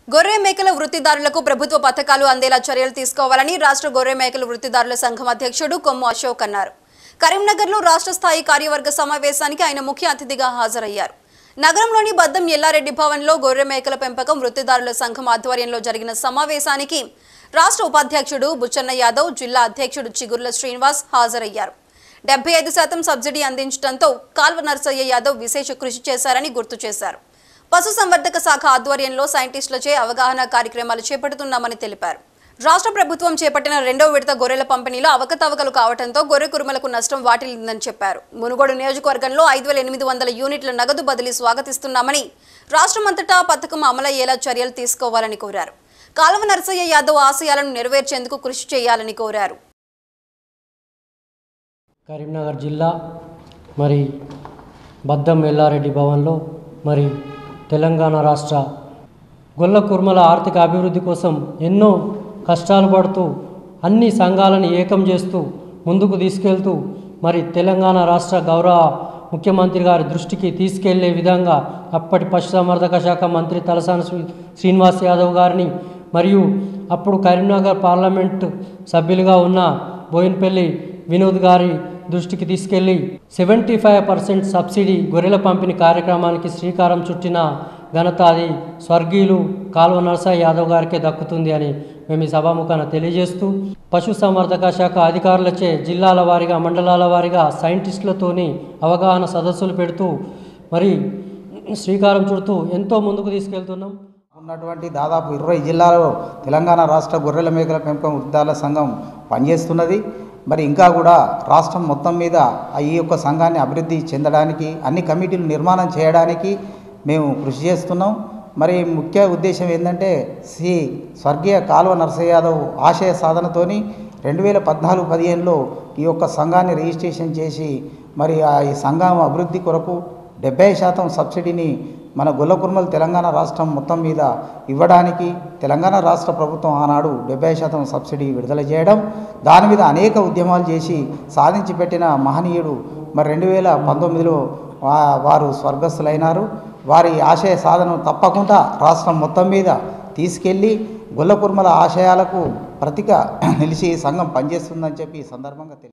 గొర్రె మేకల వృత్తిదారులకు ప్రభుత్వ పథకాలు అందేలా చర్యలు తీసుకోవాలని రాష్ట్ర గొర్రె మేకల వృత్తిదారుల సంఘం అధ్యక్షుడు కొమ్ము అశోక్ అన్నారు కరీంనగర్లో రాష్ట్ర స్థాయి కార్యవర్గ సమావేశానికి ఆయన ముఖ్య అతిథిగా హాజరయ్యారు నగరంలోని బద్దం ఎల్లారెడ్డి భవన్లో గొర్రె మేకల పెంపకం వృత్తిదారుల సంఘం ఆధ్వర్యంలో జరిగిన సమావేశానికి రాష్ట్ర ఉపాధ్యక్షుడు బుచ్చన్న యాదవ్ జిల్లా అధ్యక్షుడు చిగుర్ల శ్రీనివాస్ హాజరయ్యారు డెబ్బై ఐదు శాతం సబ్సిడీ అందించడంతో కాల్వ నర్సయ్య యాదవ్ విశేష కృషి చేశారని గుర్తు చేశారు పశుసంవర్ధక శాఖ ఆధ్వర్యంలో సైంటిస్టులచే అవగాహన కార్యక్రమాలు చేపడుతున్నామని తెలిపారు రాష్ట్ర ప్రభుత్వం చేపట్టిన రెండవ విడత గొర్రెల పంపిణీలో అవకతవకలు కావడంతో గొర్రె కురుమలకు నష్టం వాటిల్లిందని చెప్పారు మునుగోడు నియోజకవర్గంలో ఐదు వేల ఎనిమిది వందల యూనిట్ల నగదు బదిలీ స్వాగతిస్తున్నామని రాష్ట్రమంతటా పథకం అమలయ్యేలా చర్యలు తీసుకోవాలని కోరారు కాలువ నరసయ్య యాదవ్ ఆశయాలను నెరవేర్చేందుకు కృషి చేయాలని కోరారు కరీంనగర్ జిల్లా మరి బద్దం ఎల్లారెడ్డి భవన్లో మరి తెలంగాణ రాష్ట్ర గొల్ల కుర్మల ఆర్థిక అభివృద్ధి కోసం ఎన్నో కష్టాలు పడుతూ అన్ని సంఘాలను ఏకం చేస్తూ ముందుకు తీసుకెళ్తూ మరి తెలంగాణ రాష్ట్ర గౌరవ ముఖ్యమంత్రి గారి దృష్టికి తీసుకెళ్లే విధంగా అప్పటి పశుసంవర్ధక శాఖ మంత్రి తలసాని శ్రీ- శ్రీనివాస్ యాదవ్ గారిని మరియు అప్పుడు కరీంనగర్ పార్లమెంట్ సభ్యులుగా ఉన్న బోయిన్పల్లి వినోద్ గారి దృష్టికి తీసుకెళ్లి సెవెంటీ ఫైవ్ పర్సెంట్ సబ్సిడీ గొర్రెల పంపిణీ కార్యక్రమానికి శ్రీకారం చుట్టిన ఘనత అది స్వర్గీయులు కాల్వ నరసాయి యాదవ్ గారికే దక్కుతుంది అని మేము ఈ సభాముఖాన తెలియజేస్తూ పశుసంవర్ధక శాఖ అధికారులచే జిల్లాల వారీగా మండలాల వారీగా సైంటిస్టులతోని అవగాహన సదస్సులు పెడుతూ మరి శ్రీకారం చుడుతూ ఎంతో ముందుకు తీసుకెళ్తున్నాం ఉన్నటువంటి దాదాపు ఇరవై జిల్లాలో తెలంగాణ రాష్ట్ర గొర్రెల మేకల పెంపకం వృద్ధాల సంఘం పనిచేస్తున్నది మరి ఇంకా కూడా రాష్ట్రం మొత్తం మీద ఆ ఈ యొక్క సంఘాన్ని అభివృద్ధి చెందడానికి అన్ని కమిటీలు నిర్మాణం చేయడానికి మేము కృషి చేస్తున్నాం మరి ముఖ్య ఉద్దేశం ఏంటంటే శ్రీ స్వర్గీయ కాలువ నరసయ్య యాదవ్ ఆశయ సాధనతోని రెండు వేల పద్నాలుగు పదిహేనులో ఈ యొక్క సంఘాన్ని రిజిస్ట్రేషన్ చేసి మరి ఆ ఈ సంఘం అభివృద్ధి కొరకు డెబ్బై శాతం సబ్సిడీని మన గొల్లకుర్మల్ తెలంగాణ రాష్ట్రం మొత్తం మీద ఇవ్వడానికి తెలంగాణ రాష్ట్ర ప్రభుత్వం ఆనాడు డెబ్బై శాతం సబ్సిడీ విడుదల చేయడం దాని మీద అనేక ఉద్యమాలు చేసి సాధించి పెట్టిన మహనీయుడు మరి రెండు వేల పంతొమ్మిదిలో వా- వారు స్వర్గస్థులైనారు వారి ఆశయ సాధన తప్పకుండా రాష్ట్రం మొత్తం మీద తీసుకెళ్ళి గొల్లకుర్మల ఆశయాలకు ప్రతిగా నిలిచి ఈ సంఘం పనిచేస్తుందని చెప్పి ఈ సందర్భంగా తెలియ